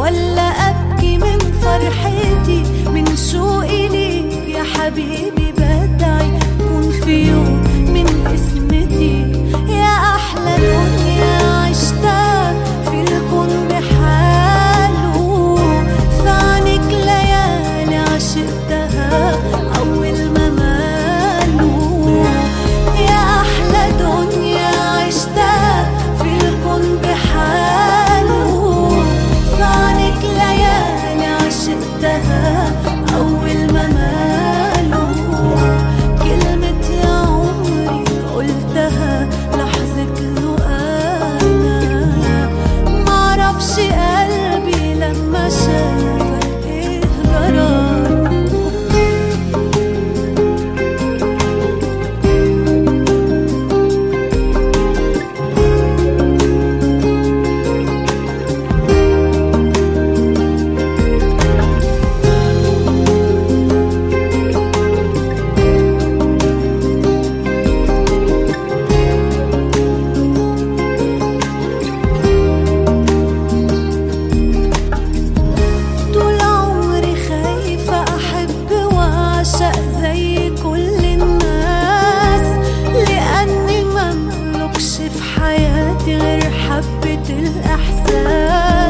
ولا أبكي من فرحتي من شوقي ليك يا حبيبي بدعي كون في يوم من اسمتي يا أحلى دنيا عشتها في الكون بحاله في عنك ليالي عشقتها أول ما مالوا يا أحلى دنيا عشتها في الكون بحاله في عنك ليالي عشقتها أول ما مالوا كلمة يا عمري قلتها لحظة له أنا معرفش قلبي لما شافك إيه جرى طول عمري خايفة أحب وأعشق زي كل الناس لأني مملكش في حياتي غير حبة الإحساس